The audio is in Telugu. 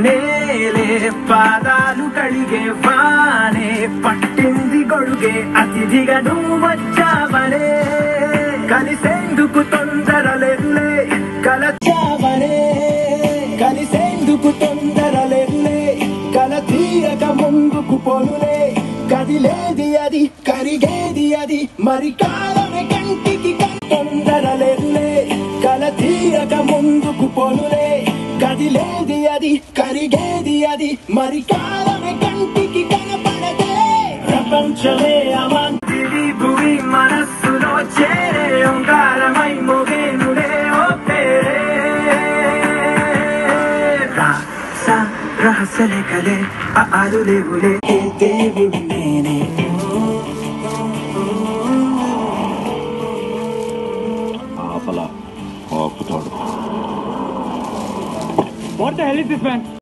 నేలే పాదాలు కడిగే వానే పట్టింది గొడుగే అతిథిగా నువ్వు వచ్చావనే కలిసేందుకు తొందర లేదులే కలచావనే కలిసేందుకు తొందర లేదులే కల తీరక ముందుకు పోనులే కదిలేది అది కరిగేది అది మరి కాలమే కంటికి కన్- తొందర లేదులే కల తీరక ముందుకు పోనులే కదిలేది అది కరిగేది అది మరి కాలమే కంటికి కనపడదే ప్రపంచమే అవంతివి భూమి మనస్సులో చేరే ఓంకారమై మోగేనులే ఓ పేరే రా సా రహస్యలే కలే ఆ ఆలు లేవులే ఏ దేవుడు నేనే ఆపల ఆపుతాడు What the hell is this man?